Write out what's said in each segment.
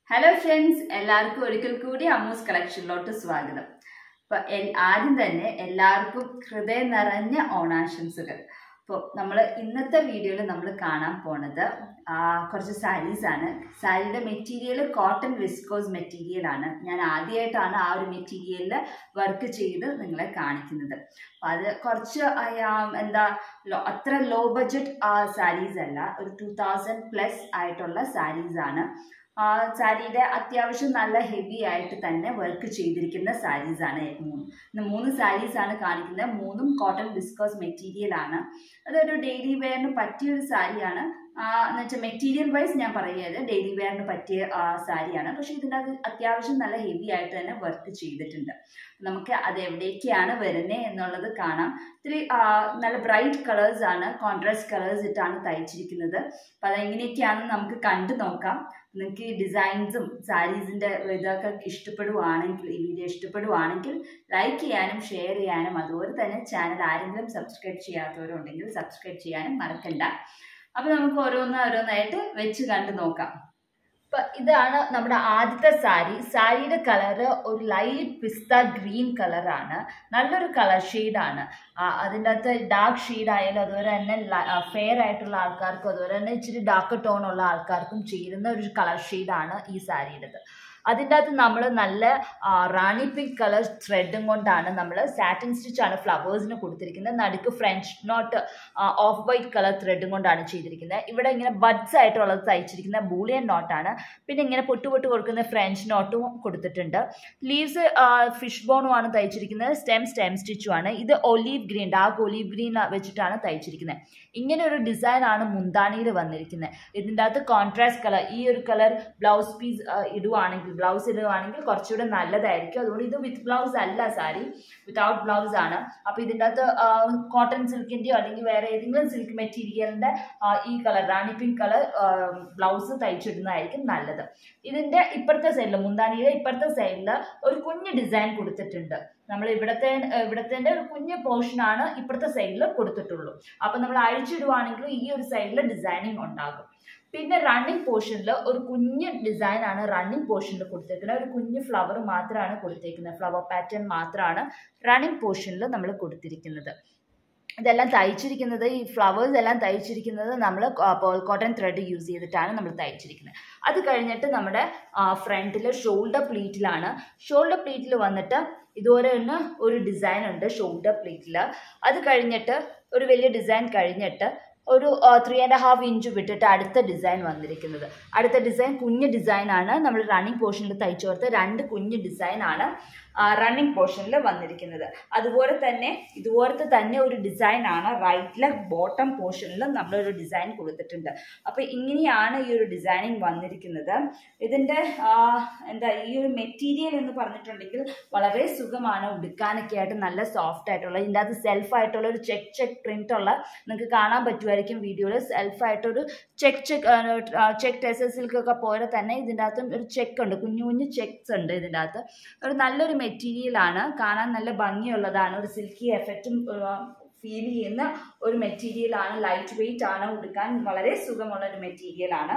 hello friends എല്ലാവർക്കും ഒരിക്കൽ കൂടി അമ്മൂസ് കളക്ഷനിലോട്ട് സ്വാഗതം അപ്പൊ എൽ- ആദ്യം തന്നെ എല്ലാവർക്കും ഹൃദയം നിറഞ്ഞ ഓണാശംസകൾ അപ്പോൾ നമ്മൾ ഇന്നത്തെ വീഡിയോയിൽ നമ്മൾ കാണാൻ പോണത് ആ, കുറച്ച് സാരീസ് ആണ് സാരിയുടെ മെറ്റീരിയൽ കോട്ടൺ വിസ്കോസ് മെറ്റീരിയൽ ആണ് ഞാൻ ആദ്യമായിട്ടാണ് ആ ഒരു മെറ്റീരിയലിൽ വർക്ക് ചെയ്ത് നിങ്ങളെ കാണിക്കുന്നത് അപ്പം അത് കുറച്ച് ആ, എന്താ ലോ- അത്ര ലോ ബഡ്ജറ്റ് സാരീസ് അല്ല ഒരു ടു തൗസൻഡ് പ്ലസ് ആയിട്ടുള്ള സാരീസ് ആണ് ആ, സാരിയുടെ അത്യാവശ്യം നല്ല ഹെവി ആയിട്ട് തന്നെ വർക്ക് ചെയ്തിരിക്കുന്ന സാരീസ് ആണ് മൂന്ന് ഇന്ന് മൂന്ന് സാരീസ് ആണ് കാണിക്കുന്നത് മൂന്നും കോട്ടൺ വിസ്കോസ് മെറ്റീരിയൽ ആണ് അതൊരു ഡെയിലി വെയറിന് പറ്റിയ ഒരു സാരിയാണ് എന്ന് വെച്ചാൽ മെറ്റീരിയൽ വൈസ് ഞാൻ പറയുന്നത് ഡെയിലി വെയറിന് പറ്റിയ ആ, സാരിയാണ് പക്ഷെ ഇതിനകത്ത് അത്യാവശ്യം നല്ല ഹെവി ആയിട്ട് തന്നെ വർക്ക് ചെയ്തിട്ടുണ്ട് നമുക്ക് അത് എവിടേക്കാണ് വരുന്നത് എന്നുള്ളത് കാണാം ഇത്തിരി ആ, നല്ല ബ്രൈറ്റ് കളേഴ്സ് ആണ് കോൺട്രാസ്റ്റ് കളേഴ്സ് ഇട്ടാണ് തയ്ച്ചിരിക്കുന്നത് അപ്പം അതെങ്ങനെയൊക്കെയാണെന്ന് നമുക്ക് കണ്ടു നോക്കാം നിങ്ങൾക്ക് ഈ ഡിസൈൻസും സാരീസിൻ്റെ ഇതൊക്കെ ഇഷ്ടപ്പെടുവാണെങ്കിൽ ഈ വീഡിയോ ഇഷ്ടപ്പെടുവാണെങ്കിൽ ലൈക്ക് ചെയ്യാനും ഷെയർ ചെയ്യാനും അതുപോലെ തന്നെ ചാനൽ ആരെങ്കിലും സബ്സ്ക്രൈബ് ചെയ്യാത്തവരുണ്ടെങ്കിൽ സബ്സ്ക്രൈബ് ചെയ്യാനും മറക്കണ്ട അപ്പോൾ നമുക്ക് ഓരോന്ന് ഓരോന്നായിട്ട് വെച്ച് കണ്ടു നോക്കാം അപ്പൊ ഇതാണ് നമ്മുടെ ആദ്യത്തെ സാരി സാരിയുടെ കളറ് ഒരു ലൈറ്റ് പിസ്ത ഗ്രീൻ കളറാണ് നല്ലൊരു കളർ ഷെയ്ഡാണ് അതിൻ്റെ അകത്ത് ഡാർക്ക് ഷെയ്ഡ് ആയാലും അതുപോലെ തന്നെ ഫെയർ ആയിട്ടുള്ള ആൾക്കാർക്കും അതുപോലെ തന്നെ ഇച്ചിരി ഡാർക്ക് ടോൺ ഉള്ള ആൾക്കാർക്കും ചേരുന്ന ഒരു കളർ ഷെയ്ഡാണ് ഈ സാരിയുടേത് അതിൻ്റെ അകത്ത് നമ്മൾ നല്ല ആ, റാണി പിങ്ക് കളർ ത്രെഡും കൊണ്ടാണ് നമ്മൾ സാറ്റിൻ സ്റ്റിച്ചാണ് ഫ്ലവേഴ്സിന് കൊടുത്തിരിക്കുന്നത് നടുക്ക് French knot off white colour ത്രെഡും കൊണ്ടാണ് ചെയ്തിരിക്കുന്നത് ഇവിടെ ഇങ്ങനെ ബഡ്സ് ആയിട്ടുള്ളത് തയ്ച്ചിരിക്കുന്ന ബൂളിയൻ നോട്ടാണ് പിന്നെ ഇങ്ങനെ പൊട്ടു പൊട്ട് കൊടുക്കുന്ന ഫ്രഞ്ച് നോട്ടും കൊടുത്തിട്ടുണ്ട് ലീവ്സ് ഫിഷ് ബോണുമാണ് തയ്ച്ചിരിക്കുന്നത് സ്റ്റെം സ്റ്റെം സ്റ്റിച്ചുമാണ് ഇത് olive green dark olive green വെച്ചിട്ടാണ് തയ്ച്ചിരിക്കുന്നത് ഇങ്ങനെ ഒരു ഡിസൈൻ ആണ് മുന്താണിയിൽ വന്നിരിക്കുന്നത് ഇതിൻ്റെ അകത്ത് കോൺട്രാസ്റ്റ് കളർ ഈ ഒരു കളർ ബ്ലൗസ് പീസ് ഇടുവാണെങ്കിൽ ബ്ലൗസ് ഇടുവാണെങ്കിൽ കുറച്ചുകൂടെ നല്ലതായിരിക്കും അതുകൊണ്ട് ഇത് വിത്ത് ബ്ലൗസ് അല്ല സാരി വിത്തൗട്ട് ബ്ലൗസ് ആണ് അപ്പോൾ ഇതിൻ്റെ അകത്ത് കോട്ടൺ സിൽക്കിൻ്റെയോ അല്ലെങ്കിൽ വേറെ ഏതെങ്കിലും സിൽക്ക് മെറ്റീരിയലിൻ്റെ ഈ colour rani pink colour blouse തയ്ച്ചിടുന്നതായിരിക്കും നല്ലത് ഇതിൻ്റെ ഇപ്പുറത്തെ സൈഡിൽ മുന്താണിയുടെ ഇപ്പുറത്തെ സൈഡിൽ ഒരു കുഞ്ഞ് ഡിസൈൻ കൊടുത്തിട്ടുണ്ട് നമ്മൾ ഇവിടത്തെ ഇവിടത്തെ ഒരു കുഞ്ഞ് പോർഷനാണ് ഇപ്പുറത്തെ സൈഡിൽ കൊടുത്തിട്ടുള്ളൂ അപ്പം നമ്മൾ അഴിച്ചിടുവാണെങ്കിൽ ഈ ഒരു സൈഡിൽ ഡിസൈനിങ് ഉണ്ടാകും പിന്നെ റണ്ണിങ് പോർഷനിൽ ഒരു കുഞ്ഞ് ഡിസൈൻ ആണ് റണ്ണിങ് പോർഷനിൽ കൊടുത്തേക്കുന്നത് ഒരു കുഞ്ഞ് ഫ്ലവർ മാത്രമാണ് കൊടുത്തേക്കുന്നത് ഫ്ലവർ പാറ്റേൺ മാത്രമാണ് റണ്ണിങ് പോർഷനിൽ നമ്മൾ കൊടുത്തിരിക്കുന്നത് ഇതെല്ലാം തയ്ച്ചിരിക്കുന്നത് ഈ ഫ്ലവേഴ്സ് എല്ലാം തയ്ച്ചിരിക്കുന്നത് നമ്മൾ കോട്ടൺ ത്രെഡ് യൂസ് ചെയ്തിട്ടാണ് നമ്മൾ തയ്ച്ചിരിക്കുന്നത് അത് കഴിഞ്ഞിട്ട് നമ്മുടെ ഫ്രണ്ടിൽ ഷോൾഡർ പ്ലീറ്റിലാണ് ഷോൾഡർ പ്ലീറ്റിൽ വന്നിട്ട് ഇതുപോലെ തന്നെ ഒരു ഡിസൈൻ ഉണ്ട് ഷോൾഡർ പ്ലീറ്റിൽ അത് കഴിഞ്ഞിട്ട് ഒരു വലിയ ഡിസൈൻ കഴിഞ്ഞിട്ട് ഒരു ത്രീ ആൻഡ് ഹാഫ് ഇഞ്ച് വിട്ടിട്ട് അടുത്ത ഡിസൈൻ വന്നിരിക്കുന്നത് അടുത്ത ഡിസൈൻ കുഞ്ഞ് ഡിസൈനാണ് നമ്മൾ റണ്ണിങ് പോർഷനിൽ തയ്ച്ചു കൊടുത്ത രണ്ട് കുഞ്ഞ് ഡിസൈനാണ് റണ്ണിങ് പോർഷനിൽ വന്നിരിക്കുന്നത് അതുപോലെ തന്നെ ഇതുപോലത്തെ തന്നെ ഒരു ഡിസൈനാണ് റൈറ്റ് ലെഗ് ബോട്ടം പോർഷനിൽ നമ്മളൊരു ഡിസൈൻ കൊടുത്തിട്ടുണ്ട് അപ്പോൾ ഇങ്ങനെയാണ് ഈ ഒരു ഡിസൈനിങ് വന്നിരിക്കുന്നത് ഇതിൻ്റെ എന്താ ഈ ഒരു മെറ്റീരിയൽ എന്ന് പറഞ്ഞിട്ടുണ്ടെങ്കിൽ വളരെ സുഖമാണ് ഉടുക്കാനൊക്കെ ആയിട്ട് നല്ല സോഫ്റ്റ് ആയിട്ടുള്ള ഇതിൻ്റെ അകത്ത് സെൽഫായിട്ടുള്ള ഒരു ചെക്ക് ചെക്ക് പ്രിൻ്റ് ഉള്ള നിങ്ങൾക്ക് കാണാൻ പറ്റുമായിരിക്കും വീഡിയോയിൽ സെൽഫായിട്ടൊരു ചെക്ക് ചെക്ക് ചെക്ക് ടെസർ സിൽക്കൊക്കെ പോലെ തന്നെ ഇതിൻ്റെ അകത്തും ഒരു ചെക്ക് ഉണ്ട് കുഞ്ഞു കുഞ്ഞു ചെക്സ് ഉണ്ട് ഇതിൻ്റെ അകത്ത് ഒരു നല്ലൊരു മെറ്റീരിയലാണ് കാണാൻ നല്ല ഭംഗിയുള്ളതാണ് ഒരു സിൽക്കി എഫക്റ്റും ഫീൽ ചെയ്യുന്ന ഒരു മെറ്റീരിയലാണ് ലൈറ്റ് വെയിറ്റ് ആണ് ഉടുക്കാൻ വളരെ സുഖമുള്ള ഒരു മെറ്റീരിയലാണ്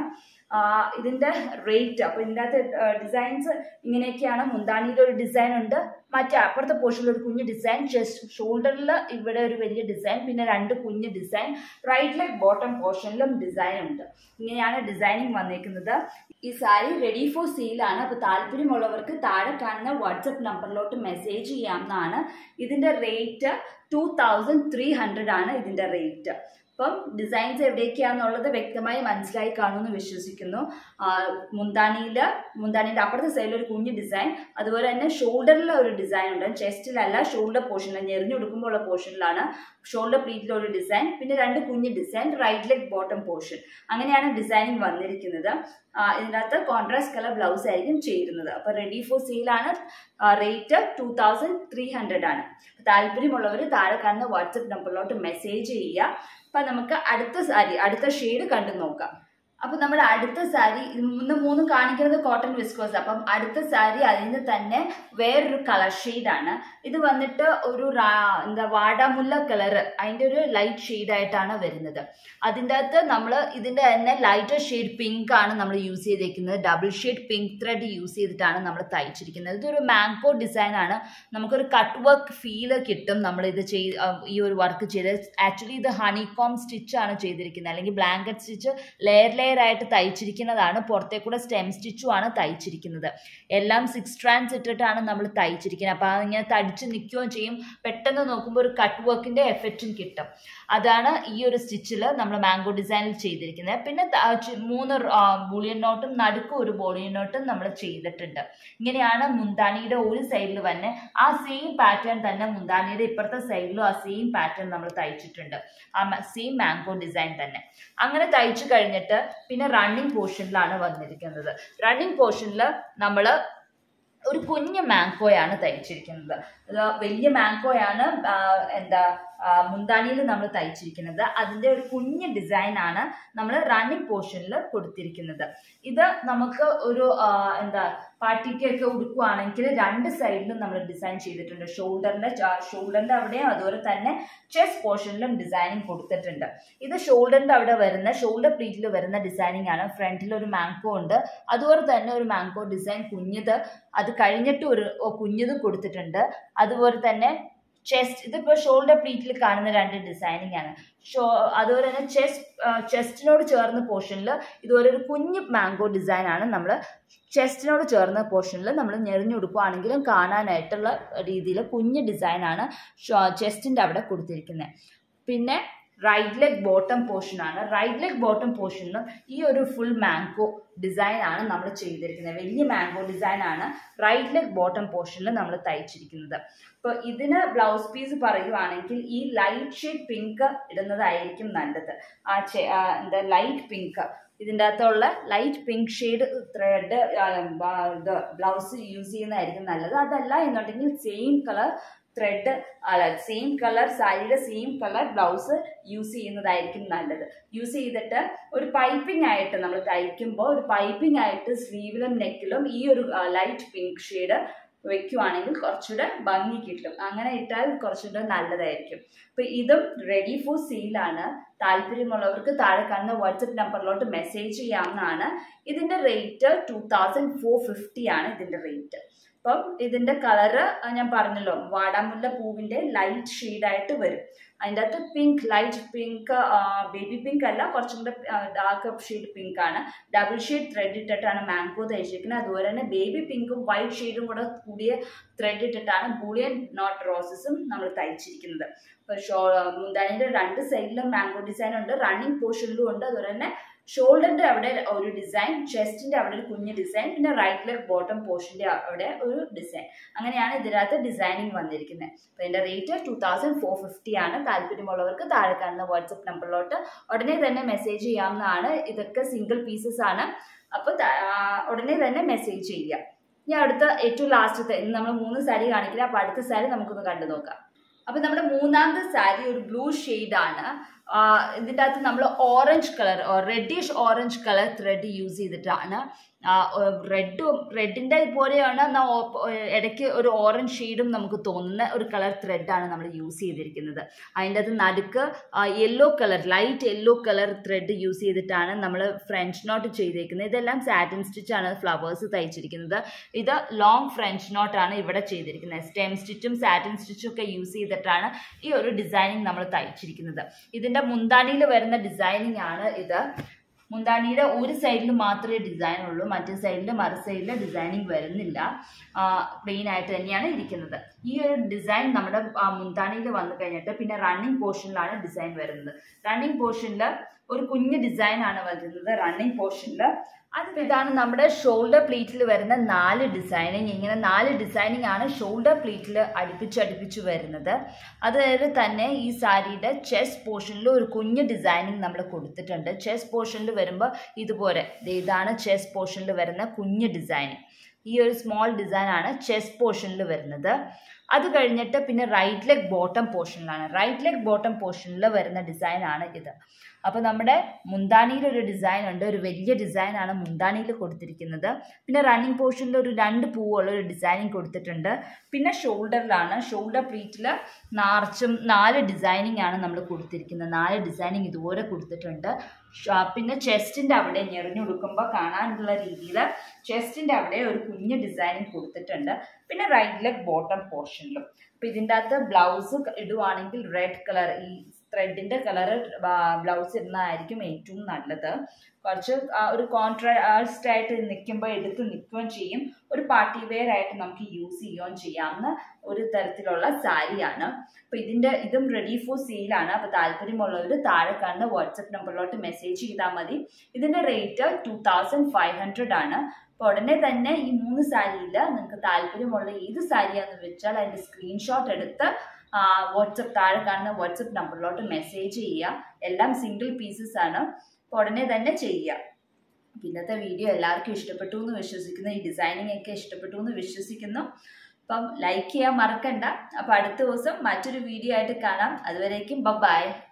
ഇതിൻ്റെ റേറ്റ് അപ്പോൾ ഇതിൻ്റെ അകത്ത് ഡിസൈൻസ് ഇങ്ങനെയൊക്കെയാണ് മുന്താണിയിൽ ഒരു ഡിസൈൻ ഉണ്ട് മറ്റേ അപ്പുറത്തെ പോർഷനിൽ ഒരു കുഞ്ഞ് ഡിസൈൻ ചെസ്റ്റ് ഷോൾഡറിൽ ഇവിടെ ഒരു വലിയ ഡിസൈൻ പിന്നെ രണ്ട് കുഞ്ഞ് ഡിസൈൻ റൈറ്റ് ലെഗ് ബോട്ടം പോർഷനിലും ഡിസൈൻ ഉണ്ട് ഇങ്ങനെയാണ് ഡിസൈനിങ് വന്നേക്കുന്നത് ഈ സാരി റെഡി ഫോർ സെയിലാണ് അപ്പോൾ താല്പര്യമുള്ളവർക്ക് താഴെ കാണുന്ന വാട്സപ്പ് നമ്പറിലോട്ട് മെസ്സേജ് ചെയ്യാവുന്നതാണ് ഇതിൻ്റെ rate two thousand three hundred ആണ് ഇതിൻ്റെ റേറ്റ് അപ്പം ഡിസൈൻസ് എവിടേക്കാന്നുള്ളത് വ്യക്തമായി മനസ്സിലായി കാണുമെന്ന് വിശ്വസിക്കുന്നു മുന്താണിയിൽ മുന്താണിയുടെ അപ്പുറത്തെ സൈഡിൽ ഒരു കുഞ്ഞ് ഡിസൈൻ അതുപോലെ തന്നെ ഷോൾഡറിൽ ഒരു ഡിസൈൻ ഉണ്ട് ചെസ്റ്റിലല്ല ഷോൾഡർ പോർഷനിൽ ഞെറിഞ്ഞു കൊടുക്കുമ്പോൾ ഉള്ള പോർഷനിലാണ് ഷോൾഡർ പ്ലീറ്റിൽ ഒരു ഡിസൈൻ പിന്നെ രണ്ട് കുഞ്ഞ് design right leg bottom portion അങ്ങനെയാണ് ഡിസൈനിങ് വന്നിരിക്കുന്നത് ഇതിനകത്ത് കോൺട്രാസ്റ്റ് കളർ ബ്ലൗസ് ആയിരിക്കും ചേരുന്നത് അപ്പോൾ റെഡി ഫോർ സെയിലാണ് rate two thousand three hundred ആണ് താല്പര്യമുള്ളവർ താഴെ കാണുന്ന വാട്സപ്പ് നമ്പറിലോട്ട് മെസ്സേജ് ചെയ്യുക അപ്പം നമുക്ക് അടുത്ത സാരി അടുത്ത ഷെയ്ഡ് കണ്ടു നോക്കാം അപ്പൊ നമ്മുടെ അടുത്ത സാരി ഇന്ന് മൂന്ന് കാണിക്കുന്നത് കോട്ടൺ വിസ്കോസ് അപ്പം അടുത്ത സാരി അതിന് തന്നെ വേറൊരു കളർ ആണ് ഇത് വന്നിട്ട് ഒരു റാ- എന്താ വാടാമുല്ല കളർ അതിന്റെ ഒരു ലൈറ്റ് ഷെയ്ഡ് ആയിട്ടാണ് വരുന്നത് അതിൻ്റെ അകത്ത് നമ്മൾ ഇതിന്റെ തന്നെ ലൈറ്റർ ഷെയ്ഡ് പിങ്ക് ആണ് നമ്മൾ യൂസ് ചെയ്തേക്കുന്നത് double shade pink thread use ചെയ്തിട്ടാണ് നമ്മൾ തയ്ച്ചിരിക്കുന്നത് ഇതൊരു മാംഗോ ഡിസൈൻ ആണ് നമുക്കൊരു കട്ട് വർക്ക് ഫീൽ കിട്ടും നമ്മൾ ഇത് ചെയ്ത് ഈ ഒരു വർക്ക് ചെയ്ത് ആക്ച്വലി ഇത് ഹണികോം സ്റ്റിച്ച് ആണ് ചെയ്തിരിക്കുന്നത് അല്ലെങ്കിൽ ബ്ലാങ്കറ്റ് സ്റ്റിച്ച് ലെയർ ലെയർ ആയിട്ട് തയ്ച്ചിരിക്കുന്നതാണ് പുറത്തേക്കൂടെ സ്റ്റെം സ്റ്റിച്ചും ആണ് തയ്ച്ചിരിക്കുന്നത് എല്ലാം സിക്സ് സ്ട്രാൻഡ്സ് ഇട്ടിട്ടാണ് നമ്മൾ തയ്ച്ചിരിക്കുന്നത് അപ്പോൾ അതിങ്ങനെ തടിച്ച് നിൽക്കുകയും ചെയ്യും പെട്ടെന്ന് നോക്കുമ്പോൾ ഒരു കട്ട് വർക്കിൻ്റെ എഫക്റ്റും കിട്ടും അതാണ് ഈ ഒരു സ്റ്റിച്ചിൽ നമ്മൾ മാംഗോ ഡിസൈനിൽ ചെയ്തിരിക്കുന്നത് പിന്നെ ത- ചു- മൂന്ന് ബോളിയൻ നോട്ടും നടുക്ക് ഒരു ബോളിയൻ നോട്ടും നമ്മൾ ചെയ്തിട്ടുണ്ട് ഇങ്ങനെയാണ് മുന്താണിയുടെ ഒരു സൈഡിൽ തന്നെ ആ സെയിം പാറ്റേൺ തന്നെ മുന്താണിയുടെ ഇപ്പുറത്തെ സൈഡിലും ആ സെയിം പാറ്റേൺ നമ്മൾ തയ്ച്ചിട്ടുണ്ട് ആ സെയിം മാംഗോ ഡിസൈൻ തന്നെ അങ്ങനെ തയ്ച്ചു കഴിഞ്ഞിട്ട് പിന്നെ റണ്ണിങ് പോർഷനിലാണ് വന്നിരിക്കുന്നത് റണ്ണിങ് പോർഷനിൽ നമ്മൾ ഒരു കുഞ്ഞു മാങ്കോയാണ് തയ്ച്ചിരിക്കുന്നത് ഇത് വലിയ മാങ്കോയാണ് ആ, എന്താ മുന്താണിയിൽ നമ്മൾ തയ്ച്ചിരിക്കുന്നത് അതിൻ്റെ ഒരു കുഞ്ഞ് ഡിസൈനാണ് നമ്മൾ റണ്ണിങ് പോർഷനിൽ കൊടുത്തിരിക്കുന്നത് ഇത് നമുക്ക് ഒരു ആ, എന്താ പാർട്ടിക്കൊക്കെ ഉടുക്കുവാണെങ്കിൽ രണ്ട് സൈഡിലും നമ്മൾ ഡിസൈൻ ചെയ്തിട്ടുണ്ട് ഷോൾഡറിൻ്റെ ഷോൾഡറിൻ്റെ അവിടെയും അതുപോലെ തന്നെ ചെസ്റ്റ് പോർഷനിലും ഡിസൈനിങ് കൊടുത്തിട്ടുണ്ട് ഇത് ഷോൾഡറിൻ്റെ അവിടെ വരുന്ന ഷോൾഡർ പ്ലീറ്റിൽ വരുന്ന ഡിസൈനിങ് ആണ് ഫ്രണ്ടിൽ ഒരു മാങ്കോ ഉണ്ട് അതുപോലെ തന്നെ ഒരു മാങ്കോ ഡിസൈൻ കുഞ്ഞത് അത് കഴിഞ്ഞിട്ട് ഒരു ഓ, കുഞ്ഞത് കൊടുത്തിട്ടുണ്ട് അതുപോലെ തന്നെ ചെസ്റ്റ് ഇതിപ്പോൾ ഷോൾഡർ പ്ലീറ്റിൽ കാണുന്ന രണ്ട് ഡിസൈനിങ് ആണ് ഷോ അതുപോലെ തന്നെ ചെസ്റ്റ് ചെസ്റ്റിനോട് ചേർന്ന പോർഷനിൽ ഇതുപോലെ ഒരു കുഞ്ഞ് മാംഗോ ഡിസൈൻ ആണ് നമ്മൾ ചെസ്റ്റിനോട് ചേർന്ന പോർഷനിൽ നമ്മൾ ഞെറിഞ്ഞുടുക്കുകയാണെങ്കിലും കാണാനായിട്ടുള്ള രീതിയിൽ കുഞ്ഞ് ഡിസൈനാണ് ചെസ്റ്റിൻ്റെ അവിടെ കൊടുത്തിരിക്കുന്നത് പിന്നെ റൈറ്റ് ലെഗ് ബോട്ടം പോർഷൻ ആണ് റൈറ്റ് ലെഗ് ബോട്ടം പോർഷനിലും ഈ ഒരു ഫുൾ മാംഗോ ഡിസൈൻ ആണ് നമ്മൾ ചെയ്തിരിക്കുന്നത് വലിയ മാംഗോ ഡിസൈൻ ആണ് റൈറ്റ് ലെഗ് ബോട്ടം പോർഷനിൽ നമ്മൾ തയ്ച്ചിരിക്കുന്നത് അപ്പോൾ ഇതിന് ബ്ലൗസ് പീസ് പറയുവാണെങ്കിൽ ഈ ലൈറ്റ് ഷെയ്ഡ് പിങ്ക് ഇടുന്നതായിരിക്കും നല്ലത് ആ ചെ ആ എന്താ ലൈറ്റ് പിങ്ക് ഇതിൻ്റെ അകത്തുള്ള ലൈറ്റ് പിങ്ക് ഷെയ്ഡ് ത്രെഡ് ഇത് ബ്ലൗസ് യൂസ് ചെയ്യുന്നതായിരിക്കും നല്ലത് അതല്ല എന്നുണ്ടെങ്കിൽ സെയിം കളർ ത്രെഡ് അല്ല സെയിം കളർ സാരിയുടെ സെയിം കളർ ബ്ലൗസ് യൂസ് ചെയ്യുന്നതായിരിക്കും നല്ലത് യൂസ് ചെയ്തിട്ട് ഒരു പൈപ്പിംഗ് ആയിട്ട് നമ്മൾ തയ്ക്കുമ്പോൾ ഒരു പൈപ്പിംഗ് ആയിട്ട് സ്ലീവിലും നെക്കിലും ഈ ഒരു ലൈറ്റ് പിങ്ക് ഷെയ്ഡ് വെക്കുവാണെങ്കിൽ കുറച്ചുകൂടെ ഭംഗി കിട്ടും അങ്ങനെ ഇട്ടാൽ കുറച്ചുകൂടെ നല്ലതായിരിക്കും അപ്പൊ ഇതും റെഡി ഫോർ സെയിലാണ് താല്പര്യമുള്ളവർക്ക് താഴെ കാണുന്ന വാട്സപ്പ് നമ്പറിലോട്ട് മെസ്സേജ് ചെയ്യാവുന്നതാണ് ഇതിന്റെ rate two thousand four fifty ആണ് ഇതിന്റെ റേറ്റ് അപ്പം ഇതിന്റെ കളറ് ഞാൻ പറഞ്ഞല്ലോ വാടാമുല്ല പൂവിന്റെ ലൈറ്റ് ഷെയ്ഡായിട്ട് വരും അതിൻ്റെ അകത്ത് pink light pink baby pink അല്ല കുറച്ചും കൂടെ ഡാർക്ക് ഷെയ്ഡ് പിങ്ക് ആണ് ഡബിൾ ഷെയ്ഡ് ത്രെഡ് ഇട്ടിട്ടാണ് മാംഗോ തയ്ച്ചിരിക്കുന്നത് അതുപോലെ തന്നെ ബേബി പിങ്കും വൈറ്റ് ഷെയ്ഡും കൂടെ കൂടിയ ത്രെഡ് ഇട്ടിട്ടാണ് ബൂളിയൻ നോട്ട് റോസസും നമ്മൾ തയ്ച്ചിരിക്കുന്നത് അപ്പോൾ ഷോ മുന്താണിൻ്റെ രണ്ട് സൈഡിലും മാംഗോ ഡിസൈൻ ഉണ്ട് റണ്ണിങ് പോർഷനിലും ഉണ്ട് അതുപോലെ തന്നെ ഷോൾഡറിന്റെ അവിടെ ഒരു ഡിസൈൻ ചെസ്റ്റിന്റെ അവിടെ ഒരു കുഞ്ഞ് ഡിസൈൻ പിന്നെ റൈറ്റ് ലെഗ് ബോട്ടം പോർഷന്റെ അവിടെ ഒരു ഡിസൈൻ അങ്ങനെയാണ് ഇതിനകത്ത് ഡിസൈനിങ് വന്നിരിക്കുന്നത് അപ്പോൾ ഇതിന്റെ rate two thousand four fifty ആണ് താല്പര്യമുള്ളവർക്ക് താഴെ കാണുന്ന വാട്സപ്പ് നമ്പറിലോട്ട് ഉടനെ തന്നെ മെസ്സേജ് ചെയ്യാവുന്നതാണ് ഇതൊക്കെ സിംഗിൾ പീസസ് ആണ് അപ്പോൾ ഉടനെ തന്നെ മെസ്സേജ് ചെയ്യുക ഇനി അടുത്ത ഏറ്റവും ലാസ്റ്റത്തെ ഇന്ന് നമ്മൾ മൂന്ന് സാരി കാണിക്കില്ല അപ്പോൾ അടുത്ത സാരി നമുക്കൊന്ന് കണ്ടു നോക്കാം അപ്പോൾ നമ്മുടെ മൂന്നാമത്തെ സാരി ഒരു ബ്ലൂ ആണ് ഇതിൻ്റെ അകത്ത് നമ്മൾ orange colour reddish orange colour thread use ചെയ്തിട്ടാണ് റെഡും റെഡിൻ്റെ പോലെയാണ് എന്നാ ഓപ്പ- ഇടയ്ക്ക് ഒരു ഓറഞ്ച് ഷെയ്ഡും നമുക്ക് തോന്നുന്ന ഒരു കളർ ത്രെഡാണ് നമ്മൾ യൂസ് ചെയ്തിരിക്കുന്നത് അതിൻ്റെ അത് നടുക്ക് yellow colour light yellow colour thread use ചെയ്തിട്ടാണ് നമ്മൾ ഫ്രഞ്ച് നോട്ട് ചെയ്തിരിക്കുന്നത് ഇതെല്ലാം സാറ്റിൻ സ്റ്റിച്ചാണ് ഫ്ലവേഴ്സ് തയ്ച്ചിരിക്കുന്നത് ഇത് ലോങ് ഫ്രഞ്ച് നോട്ടാണ് ഇവിടെ ചെയ്തിരിക്കുന്നത് സ്റ്റെം സ്റ്റിച്ചും സാറ്റിൻ സ്റ്റിച്ചും ഒക്കെ യൂസ് ചെയ്തിട്ടാണ് ഈ ഒരു ഡിസൈനിങ് നമ്മൾ തയ്ച്ചിരിക്കുന്നത് ഇതിൻ്റെ മുന്താണിയിൽ വരുന്ന ഡിസൈനിങ് ആണ് ഇത് മുന്താണിയുടെ ഒരു സൈഡിൽ മാത്രമേ ഡിസൈൻ ഉള്ളൂ മറ്റേ സൈഡിൽ മറു സൈഡിൽ ഡിസൈനിങ് വരുന്നില്ല പ്ലെയിൻ ആയിട്ട് തന്നെയാണ് ഇരിക്കുന്നത് ഈ ഒരു ഡിസൈൻ നമ്മുടെ ആ, മുന്താണിയിൽ വന്നു കഴിഞ്ഞിട്ട് പിന്നെ റണ്ണിങ് പോർഷനിലാണ് ഡിസൈൻ വരുന്നത് റണ്ണിങ് പോർഷനിൽ ഒരു കുഞ്ഞ് ഡിസൈൻ ആണ് വരുന്നത് റണ്ണിങ് പോർഷനിൽ അത് ഇതാണ് നമ്മുടെ ഷോൾഡർ പ്ലീറ്റിൽ വരുന്ന നാല് ഡിസൈനിങ് ഇങ്ങനെ നാല് ഡിസൈനിങ് ആണ് ഷോൾഡർ പ്ലീറ്റിൽ അടുപ്പിച്ച് അടുപ്പിച്ച് വരുന്നത് അതായത് തന്നെ ഈ സാരിയുടെ ചെസ്റ്റ് പോർഷനിൽ ഒരു കുഞ്ഞ് ഡിസൈനിങ് നമ്മൾ കൊടുത്തിട്ടുണ്ട് ചെസ്റ്റ് പോർഷനിൽ വരുമ്പോൾ ഇതുപോലെ ദേ ഇതാണ് ചെസ്റ്റ് പോർഷനിൽ വരുന്ന കുഞ്ഞ് ഡിസൈനിങ് ഈ ഒരു സ്മോൾ ഡിസൈനാണ് ചെസ്റ്റ് പോർഷനിൽ വരുന്നത് അത് കഴിഞ്ഞിട്ട് പിന്നെ റൈറ്റ് ലെഗ് ബോട്ടം പോർഷനിലാണ് റൈറ്റ് ലെഗ് ബോട്ടം പോർഷനിൽ വരുന്ന ഡിസൈനാണ് ഇത് അപ്പോൾ നമ്മുടെ മുന്താണിയിൽ ഒരു ഡിസൈൻ ഉണ്ട് ഒരു വലിയ ഡിസൈനാണ് മുന്താണിയിൽ കൊടുത്തിരിക്കുന്നത് പിന്നെ റണ്ണിങ് പോർഷനിൽ ഒരു രണ്ട് പൂവുള്ള ഒരു ഡിസൈനിങ് കൊടുത്തിട്ടുണ്ട് പിന്നെ ഷോൾഡറിലാണ് ഷോൾഡർ പ്ലീറ്റിൽ നാർച്ചും നാല് ഡിസൈനിങ് ആണ് നമ്മൾ കൊടുത്തിരിക്കുന്നത് നാല് ഡിസൈനിങ് ഇതുപോലെ കൊടുത്തിട്ടുണ്ട് ഷ- പിന്നെ ചെസ്റ്റിൻ്റെ അവിടെ ഞെറിഞ്ഞു കൊടുക്കുമ്പോൾ കാണാനുള്ള രീതിയിൽ ചെസ്റ്റിൻ്റെ അവിടെ ഒരു കുഞ്ഞ് ഡിസൈനിങ് കൊടുത്തിട്ടുണ്ട് പിന്നെ റൈറ്റ് ലെഗ് ബോട്ടം പോർഷനിലും അപ്പോൾ ഇതിൻ്റെ അകത്ത് ബ്ലൗസ് ഇടുവാണെങ്കിൽ റെഡ് കളർ ഈ ത്രെഡിൻ്റെ കളർ ബ്ലൗസ് ഇടുന്നതായിരിക്കും ഏറ്റവും നല്ലത് കുറച്ച് ആ, ഒരു കോൺട്രാസ്റ്റ് ആയിട്ട് നിൽക്കുമ്പോൾ എടുത്ത് നിൽക്കുകയും ചെയ്യും ഒരു പാർട്ടി വെയർ ആയിട്ട് നമുക്ക് യൂസ് ചെയ്യുകയും ചെയ്യാവുന്ന ഒരു തരത്തിലുള്ള സാരിയാണ് അപ്പോൾ ഇതിൻ്റെ ഇതും റെഡി ഫോർ സെയിലാണ് അപ്പോൾ താല്പര്യമുള്ളവർ താഴെ കാണുന്ന വാട്സപ്പ് നമ്പറിലോട്ട് മെസ്സേജ് ചെയ്താൽ മതി ഇതിൻ്റെ rate two thousand five hundred ആണ് അപ്പോൾ ഉടനെ തന്നെ ഈ മൂന്ന് സാരിയിൽ നിങ്ങൾക്ക് താല്പര്യമുള്ള ഏത് സാരിയാണെന്ന് വെച്ചാൽ അതിൻ്റെ സ്ക്രീൻഷോട്ട് എടുത്ത് വാട്സപ്പ് താഴെ കാണുന്ന വാട്സപ്പ് നമ്പറിലോട്ട് മെസ്സേജ് ചെയ്യുക എല്ലാം സിംഗിൾ പീസസ് ആണ് അപ്പോൾ ഉടനെ തന്നെ ചെയ്യുക അപ്പോൾ ഇന്നത്തെ വീഡിയോ എല്ലാവർക്കും ഇഷ്ടപ്പെട്ടു എന്ന് വിശ്വസിക്കുന്നു ഈ ഡിസൈനിങ് ഒക്കെ ഇഷ്ടപ്പെട്ടു എന്ന് വിശ്വസിക്കുന്നു അപ്പം ലൈക്ക് ചെയ്യാൻ മറക്കണ്ട അപ്പോൾ അടുത്ത ദിവസം മറ്റൊരു വീഡിയോ ആയിട്ട് കാണാം അതുവരേക്കും ബൈ